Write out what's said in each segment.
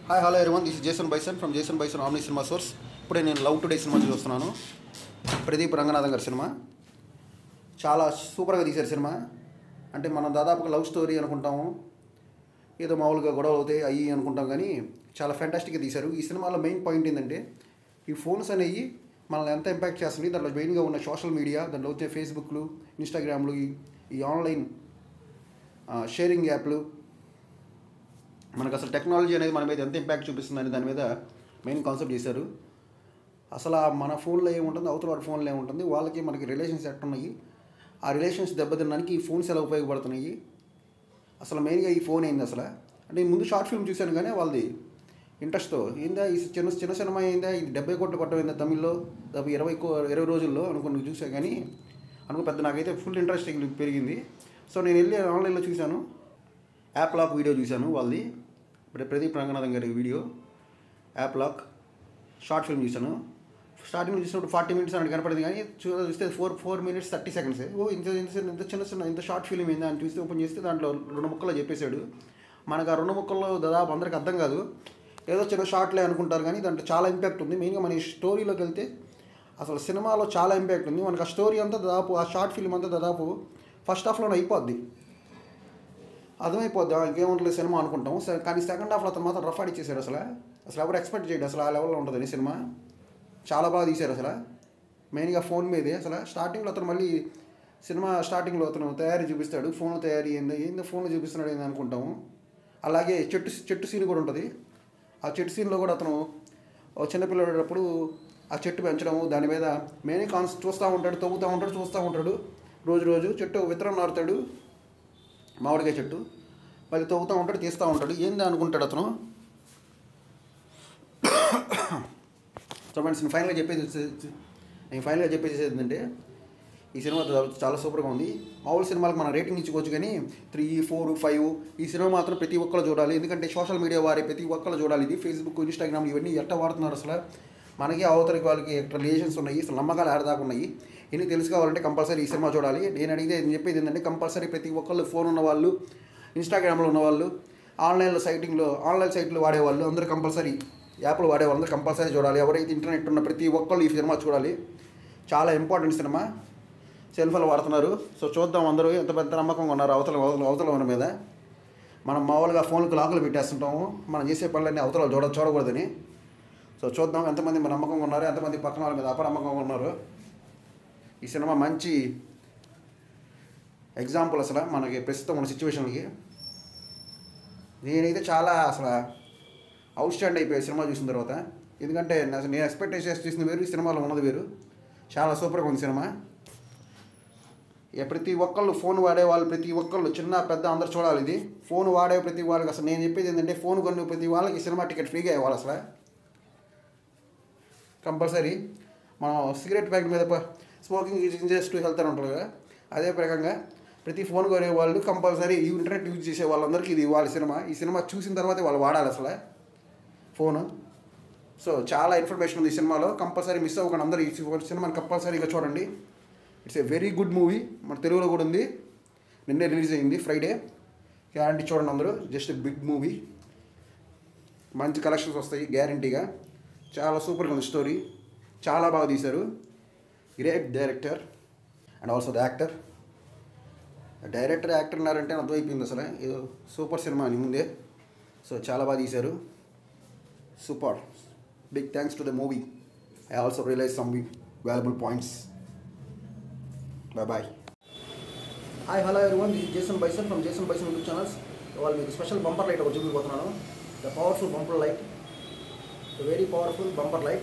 hi hello everyone this Jason Bison from Jason Bison omni cinema source ఇప్పుడే నేను love today cinema చూస్తున్నాను ప్రదీప్ రంగనాథన్ గారి cinema చాలా సూపర్గా తీశారు సినిమా అంటే మనం దాదాపుగా లవ్ స్టోరీ అనుకుంటాము ఏదో మామూలుగా గొడవలు అవుతాయి అయ్యి అనుకుంటాం కానీ చాలా ఫ్యాంటాస్టిక్గా తీశారు ఈ సినిమాలో మెయిన్ పాయింట్ ఏంటంటే ఈ ఫోన్స్ అనేవి మనల్ని ఎంత ఇంపాక్ట్ చేస్తుంది దాంట్లో మెయిన్గా ఉన్న సోషల్ మీడియా దాంట్లో వచ్చే ఫేస్బుక్లు ఇన్స్టాగ్రామ్లు ఈ ఈ ఆన్లైన్ షేరింగ్ యాప్లు మనకు అసలు టెక్నాలజీ అనేది మన మీద ఎంత ఇంపాక్ట్ చూపిస్తుందని దాని మీద మెయిన్ కాన్సెప్ట్ చేశారు అసలు ఆ మన ఫోన్లో ఏముంటుంది అవతల వాడి ఫోన్లో ఏముంటుంది వాళ్ళకి మనకి రిలేషన్స్ ఎట్టున్నాయి ఆ రిలేషన్స్ దెబ్బతినడానికి ఈ ఫోన్స్ ఎలా ఉపయోగపడుతున్నాయి అసలు మెయిన్గా ఈ ఫోన్ ఏంది అసలు అంటే ముందు షార్ట్ ఫిల్మ్ చూశాను కానీ వాళ్ళది ఇంట్రెస్ట్తో ఏందా ఈ చిన్న చిన్న సినిమా ఏందా ఇది డెబ్బై కోట్లు కొట్టం ఏందా తమిళ్లో దాదాపు ఇరవై కో ఇరవై రోజుల్లో అనుకుని చూసా కానీ అనుకో పెద్ద నాకైతే ఫుల్ ఇంట్రెస్ట్ పెరిగింది సో నేను వెళ్ళి ఆన్లైన్లో చూశాను యాప్ లాక్ వీడియో చూశాను వాళ్ళది ఇప్పుడు ప్రదీప్ రంగనాథన్ గారి video app lock short film చూశాను స్టార్టింగ్ చూసినప్పుడు ఫార్టీ మినిట్స్ అని కనపడింది కానీ చూ చూస్తే four four minutes thirty seconds ఓ ఇంత ఇంత చిన్న- ఇంత చిన్న చిన్న ఇంత షార్ట్ ఫిల్మ్ ఏందా అని చూస్తే ఓపెన్ చేస్తే దాంట్లో రెండు ముక్కలు చెప్పేశాడు మనకు ఆ రెండు ముక్కల్లో దాదాపు అందరికి అర్థం కాదు ఏదో చిన్న షార్ట్లే అనుకుంటారు కానీ దాంట్లో చాలా ఇంపాక్ట్ ఉంది మెయిన్గా మన ఈ స్టోరీలోకి వెళ్తే అసలు సినిమాలో చాలా ఇంపాక్ట్ ఉంది మనకు ఆ స్టోరీ అంతా దాదాపు ఆ షార్ట్ ఫిల్మ్ అంతా దాదాపు ఫస్ట్ హాఫ్లోనే అయిపోద్ది అర్థమైపోద్ది ఆ, ఇంకేముంటుంది సినిమా అనుకుంటాం సరే కానీ సెకండ్ హాఫ్లో అతను మాత్రం రఫ్ ఆడిచ్చేసాడు అసలు అసలు ఎవరు ఎక్స్పెక్ట్ చేయడు అసలు ఆ లెవెల్లో ఉంటుందని సినిమా చాలా బాగా తీశారు అసలు మెయిన్గా ఫోన్ మీదే అసలు స్టార్టింగ్లో అతను మళ్ళీ సినిమా స్టార్టింగ్లో అతను తయారీ చూపిస్తాడు ఫోన్ తయారీ ఏంది ఏంది ఫోన్లో చూపిస్తున్నాడు ఏంది అనుకుంటాము అలాగే చెట్టు చెట్టు సీన్ కూడా ఉంటుంది ఆ చెట్టు సీన్లో కూడా అతను ఓ చిన్నపిల్లడప్పుడు ఆ చెట్టు పెంచడము దాని మీద మెయిన్ కాన్స్ చూస్తూ ఉంటాడు తవ్వుతూ ఉంటాడు చూస్తూ ఉంటాడు రోజు రోజు చెట్టు విత్తనం నారుతాడు మామిడికాయ చెట్టు మళ్ళీ తవ్వుతూ ఉంటాడు తీస్తూ ఉంటాడు ఏంది అనుకుంటాడు అతను సో ఫ్రెండ్స్ నేను ఫైనల్గా చెప్పేది వచ్చే- నేను ఫైనల్గా చెప్పేది ఏంటంటే ఈ సినిమా చాలా- చాలా సూపర్గా ఉంది మామూలు సినిమాలకు మనం రేటింగ్ ఇచ్చుకోవచ్చు కానీ త్రీ ఫోర్ ఫైవ్ ఈ సినిమా మాత్రం ప్రతి ఒక్కరు చూడాలి ఎందుకంటే సోషల్ మీడియా వారే ప్రతి ఒక్కరు చూడాలి ఇది ఫేస్బుక్ ఇన్స్టాగ్రామ్ ఇవన్నీ ఎట్ట వాడుతున్నారు అసలు మనకి అవతలకి వాళ్ళకి ఎట్లా రిలేషన్స్ ఉన్నాయి అసలు నమ్మకాలు ఆడదాకా ఉన్నాయి ఇన్ని తెలుసుకోవాలంటే కంపల్సరీ ఈ సినిమా చూడాలి నేను అడిగితే నేను చెప్పేది ఏంటంటే కంపల్సరీ ప్రతి ఒక్కళ్ళు ఫోన్ ఉన్న వాళ్ళు ఇన్స్టాగ్రామ్లో ఉన్నవాళ్ళు ఆన్లైన్లో సైటింగ్లో ఆన్లైన్ సైట్లు వాడేవాళ్ళు అందరూ కంపల్సరీ యాప్లు వాడేవాళ్ళు అందరూ కంపల్సరీ చూడాలి ఎవరైతే ఇంటర్నెట్ ఉన్న ప్రతి ఒక్కళ్ళు ఈ సినిమా చూడాలి చాలా ఇంపార్టెంట్ సినిమా సెల్ ఫోన్లు వాడుతున్నారు సో చూద్దాం అందరూ ఎంత పెద్ద నమ్మకంగా ఉన్నారు అవతల అవతల అవతల ఉన్న మీద మనం మామూలుగా ఫోన్కి లాకులు పెట్టేస్తుంటాము మనం చేసే పనులన్నీ అవతల చూడ చూడకూడదని సో చూద్దాం ఎంతమంది మన నమ్మకంగా ఉన్నారు ఎంతమంది పక్కన వాళ్ళ మీద అపనమ్మకంగా ఉన్నారు ఈ సినిమా మంచి ఎగ్జాంపుల్ అసలు మనకి ప్రస్తుతం ఉన్న సిచ్యువేషన్కి నేనైతే చాలా అసలు అవుట్ స్టాండ్ అయిపోయాయి సినిమా చూసిన తర్వాత ఎందుకంటే నా- నేను ఎక్స్పెక్టేషన్స్ చూసిన వేరు ఈ సినిమాలో ఉన్నది వేరు చాలా సూపర్గా ఉంది సినిమా ఇక ప్రతి ఒక్కళ్ళు ఫోన్ వాడే వాళ్ళు ప్రతి ఒక్కళ్ళు చిన్న పెద్ద అందరు చూడాలి ఇది ఫోన్ వాడే ప్రతి వాళ్ళకి అసలు నేను చెప్పేది ఏంటంటే ఫోన్ కొన్న ప్రతి వాళ్ళకి సినిమా టికెట్ ఫ్రీగా ఇవ్వాలి అసలు కంపల్సరీ మనం సిగరెట్ ప్యాకెట్ మీద స్మోకింగ్ ఇంజెస్ టు హెల్త్ అని ఉంటుంది కదా అదే ప్రకంగా ప్రతి ఫోన్ కొనే వాళ్ళు కంపల్సరీ ఈ ఇంటర్నెట్ యూజ్ చేసే వాళ్ళందరికీ ఇది ఇవ్వాలి సినిమా ఈ సినిమా చూసిన తర్వాతే వాళ్ళు వాడాలి అసలు ఫోను సో చాలా ఇన్ఫర్మేషన్ ఉంది ఈ సినిమాలో కంపల్సరీ మిస్ అవ్వకుండా అందరూ ఈ సినిమాని కంపల్సరీగా చూడండి it's a very good movie మన తెలుగులో కూడా ఉంది నిన్నే రిలీజ్ అయింది ఫ్రైడే గ్యారంటీ చూడండి అందరూ జస్ట్ బిగ్ మూవీ మంచి కలెక్షన్స్ వస్తాయి గ్యారంటీగా చాలా సూపర్గా ఉంది స్టోరీ చాలా బాగా తీశారు great director and also the actor director actor ఉన్నారంటే అర్థమైపోయింది అసలు ఏదో సూపర్ సినిమా అని ముందే సో చాలా బాగా తీశారు super big thanks to the movie I also realize some valuable points bye bye hi hello everyone this Jason Bison from Jason Bison YouTube channels ఇవాళ మీకు స్పెషల్ బంపర్ లైట్ ఒకటి చూపిపోతున్నాను the powerful bumper light the very powerful bumper light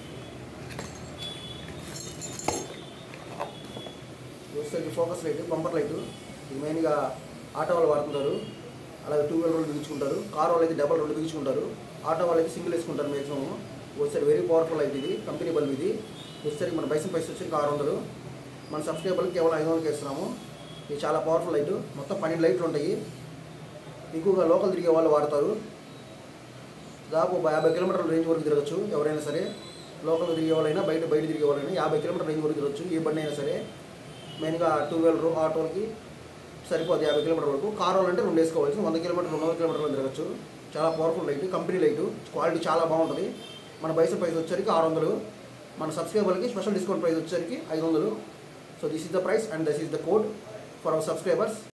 వచ్చేసరికి focus light bumper light ఇది మెయిన్గా auto వాళ్ళు వాడుతుంటారు అలాగే టూ వీలర్ వాళ్ళు బిగించుకుంటారు కార్ వాళ్ళు అయితే డబల్ రెండు బిగించుకుంటారు ఆటో వాళ్ళు అయితే సింగిల్ వేసుకుంటారు మ్యాక్సిమం వచ్చేసరికి వెరీ పవర్ఫుల్ లైట్ ఇది కంపెనీ బల్బ్ ఇది వచ్చేసరికి మన బైసన్ పైసలు వచ్చేసరికి ఆరు వందలు మన సబ్స్క్రైబర్కి కేవలం ఐదు వందలకి ఇస్తున్నాము ఇది చాలా పవర్ఫుల్ లైట్ మొత్తం పన్నెండు లైట్లు ఉంటాయి ఎక్కువగా లోకల్ తిరిగే వాళ్ళు వాడతారు దాదాపు ఒక యాభై కిలోమీటర్ల రేంజ్ వరకు తిరగచ్చు ఎవరైనా సరే లోకల్ తిరిగే వాళ్ళైనా బయట బయట తిరిగే వాళ్ళైనా యాభై కిలోమీటర్ రేంజ్ వరకు తిరగచ్చు ఏ బండి అయినా సరే మెయిన్గా టూ వీలర్ ఆటోలకి సరిపోద్ది యాభై కిలోమీటర్ వరకు కార్ వాళ్ళు అంటే రెండు వేసుకోవాల్సి వంద కిలోమీటర్ రెండు వందల కిలోమీటర్లు తిరగచ్చు చాలా powerful light company light quality చాలా బాగుంటుంది మన బైసన్ ప్రైస్ వచ్చేసరికి ఆరు వందలు మన సబ్స్క్రైబర్కి స్పెషల్ డిస్కౌంట్ ప్రైస్ వచ్చేసరికి ఐదు వందలు so this is the price and this is the code for our subscribers